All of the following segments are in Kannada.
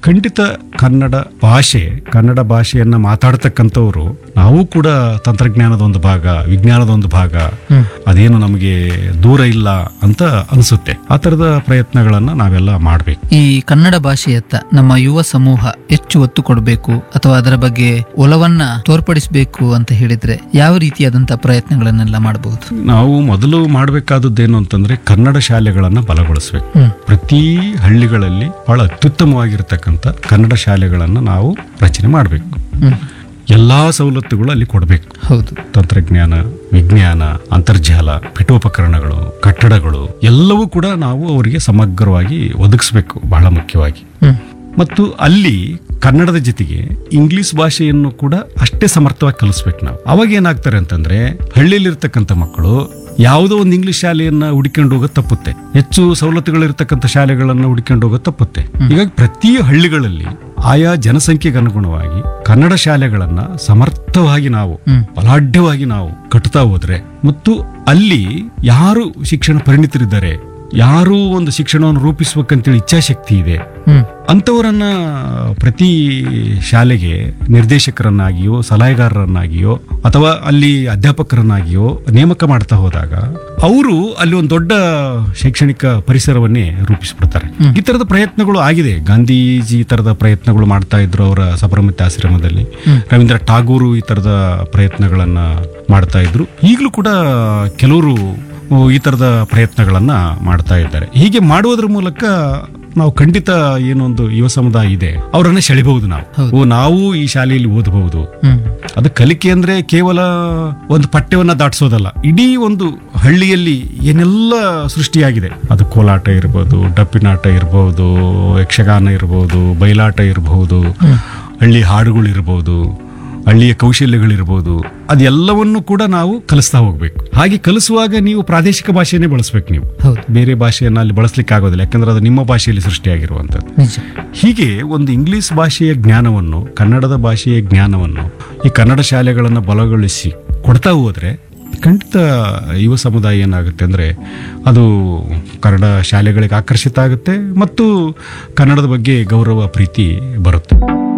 ಖಂಡಿತ ಕನ್ನಡ ಭಾಷೆ ಕನ್ನಡ ಭಾಷೆಯನ್ನ ಮಾತಾಡ್ತಕ್ಕಂಥವ್ರು ನಾವು ಕೂಡ ತಂತ್ರಜ್ಞಾನದ ಒಂದು ಭಾಗ ವಿಜ್ಞಾನದ ಒಂದು ಭಾಗ ಅದೇನು ನಮಗೆ ದೂರ ಇಲ್ಲ ಅಂತ ಅನಿಸುತ್ತೆ ಆ ಥರದ ಪ್ರಯತ್ನಗಳನ್ನ ನಾವೆಲ್ಲ ಮಾಡಬೇಕು ಈ ಕನ್ನಡ ಭಾಷೆಯತ್ತ ನಮ್ಮ ಯುವ ಸಮೂಹ ಹೆಚ್ಚು ಒತ್ತು ಕೊಡಬೇಕು ಅಥವಾ ಅದರ ಬಗ್ಗೆ ಒಲವನ್ನ ತೋರ್ಪಡಿಸಬೇಕು ಅಂತ ಹೇಳಿದ್ರೆ ಯಾವ ರೀತಿಯಾದಂತಹ ಪ್ರಯತ್ನಗಳನ್ನೆಲ್ಲ ಮಾಡಬಹುದು ನಾವು ಮೊದಲು ಮಾಡಬೇಕಾದದ್ದೇನು ಅಂತಂದ್ರೆ ಕನ್ನಡ ಶಾಲೆಗಳನ್ನ ಬಲಗೊಳಿಸ್ಬೇಕು ಹ್ಮ್ ಪ್ರತಿ ಹಳ್ಳಿಗಳಲ್ಲಿ ಬಹಳ ಅತ್ಯುತ್ತಮವಾಗಿರ್ತಕ್ಕಂಥ ಕನ್ನಡ ಶಾಲೆಗಳನ್ನ ನಾವು ರಚನೆ ಮಾಡಬೇಕು ಹ್ಮ್ ಎಲ್ಲಾ ಸವಲತ್ತುಗಳು ಅಲ್ಲಿ ಕೊಡಬೇಕು ಹೌದು ತಂತ್ರಜ್ಞಾನ ವಿಜ್ಞಾನ ಅಂತರ್ಜಾಲ ಪೀಠೋಪಕರಣಗಳು ಕಟ್ಟಡಗಳು ಎಲ್ಲವೂ ಕೂಡ ನಾವು ಅವರಿಗೆ ಸಮಗ್ರವಾಗಿ ಒದಗಿಸ್ಬೇಕು ಬಹಳ ಮುಖ್ಯವಾಗಿ ಹ್ಮ್ ಮತ್ತು ಅಲ್ಲಿ ಕನ್ನಡದ ಜೊತೆಗೆ ಇಂಗ್ಲಿಷ್ ಭಾಷೆಯನ್ನು ಕೂಡ ಅಷ್ಟೇ ಸಮರ್ಥವಾಗಿ ಕಲಿಸ್ಬೇಕು ನಾವು ಅವಾಗ ಏನಾಗ್ತಾರೆ ಅಂತಂದ್ರೆ ಹಳ್ಳಿಯಲ್ಲಿರ್ತಕ್ಕಂಥ ಮಕ್ಕಳು ಯಾವುದೋ ಒಂದು ಇಂಗ್ಲಿಷ್ ಶಾಲೆಯನ್ನ ಹುಡುಕೊಂಡು ಹೋಗೋದು ತಪ್ಪುತ್ತೆ ಹೆಚ್ಚು ಸವಲತ್ತುಗಳಿರ್ತಕ್ಕಂಥ ಶಾಲೆಗಳನ್ನ ಹುಡುಕೊಂಡು ಹೋಗೋದು ತಪ್ಪುತ್ತೆ ಹೀಗಾಗಿ ಪ್ರತಿ ಹಳ್ಳಿಗಳಲ್ಲಿ ಆಯಾ ಜನಸಂಖ್ಯೆಗೆ ಅನುಗುಣವಾಗಿ ಕನ್ನಡ ಶಾಲೆಗಳನ್ನ ಸಮರ್ಥವಾಗಿ ನಾವು ಹ್ಮ್. ಬಲಾಢ್ಯವಾಗಿ ನಾವು ಕಟ್ತಾ ಹೋದ್ರೆ ಮತ್ತು ಅಲ್ಲಿ ಯಾರು ಶಿಕ್ಷಣ ಪರಿಣಿತರಿದ್ದಾರೆ ಯಾರು ಒಂದು ಶಿಕ್ಷಣವನ್ನು ರೂಪಿಸ್ಬೇಕಂತೇಳಿ ಇಚ್ಛಾಶಕ್ತಿ ಇದೆ ಹ್ಮ್ ಅಂಥವರನ್ನ ಪ್ರತಿ ಶಾಲೆಗೆ ನಿರ್ದೇಶಕರನ್ನಾಗಿಯೋ ಸಲಹೆಗಾರರನ್ನಾಗಿಯೋ ಅಥವಾ ಅಲ್ಲಿ ಅಧ್ಯಾಪಕರನ್ನಾಗಿಯೋ ನೇಮಕ ಮಾಡ್ತಾ ಹೋದಾಗ ಅವರು ಅಲ್ಲಿ ಒಂದು ದೊಡ್ಡ ಶೈಕ್ಷಣಿಕ ಪರಿಸರವನ್ನೇ ರೂಪಿಸ್ಬಿಡ್ತಾರೆ ಈ ತರದ ಪ್ರಯತ್ನಗಳು ಆಗಿದೆ ಗಾಂಧೀಜಿ ಈ ತರದ ಪ್ರಯತ್ನಗಳು ಮಾಡ್ತಾ ಇದ್ರು ಅವರ ಸಬರಮತಿ ಆಶ್ರಮದಲ್ಲಿ ರವೀಂದ್ರ ಟಾಗೂರು ಈ ತರದ ಪ್ರಯತ್ನಗಳನ್ನ ಮಾಡ್ತಾ ಇದ್ರು ಈಗಲೂ ಕೂಡ ಕೆಲವರು ಈ ತರದ ಪ್ರಯತ್ನಗಳನ್ನ ಮಾಡ್ತಾ ಇದ್ದಾರೆ ಹೀಗೆ ಮಾಡುವುದರ ಮೂಲಕ ನಾವು ಖಂಡಿತ ಏನೊಂದು ಯುವ ಸಮುದಾಯ ಇದೆ ಅವರನ್ನ ಸೆಳಿಬಹುದು ನಾವು ಹೌದು. ಓ ನಾವು ಈ ಶಾಲೆಯಲ್ಲಿ ಓದಬಹುದು ಹ್ಮ್ ಅದು ಕಲಿಕೆ ಅಂದ್ರೆ ಕೇವಲ ಒಂದು ಪಠ್ಯವನ್ನ ದಾಟಿಸೋದಲ್ಲ ಇಡೀ ಒಂದು ಹಳ್ಳಿಯಲ್ಲಿ ಏನೆಲ್ಲ ಸೃಷ್ಟಿಯಾಗಿದೆ ಅದು ಕೋಲಾಟ ಇರ್ಬೋದು ಡಪ್ಪಿನಾಟ ಇರ್ಬೋದು ಯಕ್ಷಗಾನ ಇರ್ಬೋದು ಬಯಲಾಟ ಇರಬಹುದು ಹಳ್ಳಿ ಹಾಡುಗಳು ಇರ್ಬೋದು ಹಳ್ಳಿಯ ಕೌಶಲ್ಯಗಳಿರ್ಬೋದು ಅದೆಲ್ಲವನ್ನು ಕೂಡ ನಾವು ಕಲಿಸ್ತಾ ಹೋಗ್ಬೇಕು ಹಾಗೆ ಕಲಿಸುವಾಗ ನೀವು ಪ್ರಾದೇಶಿಕ ಭಾಷೆಯನ್ನೇ ಬಳಸ್ಬೇಕು ನೀವು ಹೌದು ಬೇರೆ ಭಾಷೆಯನ್ನ ಅಲ್ಲಿ ಬಳಸ್ಲಿಕ್ಕೆ ಆಗೋದಿಲ್ಲ ಯಾಕಂದ್ರೆ ಅದು ನಿಮ್ಮ ಭಾಷೆಯಲ್ಲಿ ಸೃಷ್ಟಿಯಾಗಿರುವಂಥದ್ದು ನಿಜ ಹೀಗೆ ಒಂದು ಇಂಗ್ಲಿಷ್ ಭಾಷೆಯ ಜ್ಞಾನವನ್ನು ಕನ್ನಡದ ಭಾಷೆಯ ಜ್ಞಾನವನ್ನು ಈ ಕನ್ನಡ ಶಾಲೆಗಳನ್ನು ಬಲಗೊಳಿಸಿ ಕೊಡ್ತಾ ಹೋದ್ರೆ ಖಂಡಿತ ಯುವ ಸಮುದಾಯ ಏನಾಗುತ್ತೆ ಅಂದರೆ ಅದು ಕನ್ನಡ ಶಾಲೆಗಳಿಗೆ ಆಕರ್ಷಿತ ಆಗುತ್ತೆ ಮತ್ತು ಕನ್ನಡದ ಬಗ್ಗೆ ಗೌರವ ಪ್ರೀತಿ ಬರುತ್ತೆ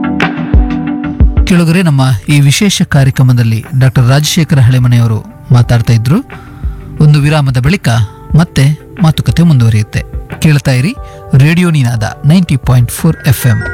ಕೆಳಗರೆ ನಮ್ಮ ಈ ವಿಶೇಷ ಕಾರ್ಯಕ್ರಮದಲ್ಲಿ ಡಾಕ್ಟರ್ ರಾಜಶೇಖರ ಹಳೆಮನೆಯವರು ಮಾತಾಡ್ತಾ ಇದ್ರು ಒಂದು ವಿರಾಮದ ಬಳಿಕ ಮತ್ತೆ ಮಾತುಕತೆ ಮುಂದುವರಿಯುತ್ತೆ ಕೇಳ್ತಾ ಇರಿ radio Ninaada ninety point four F M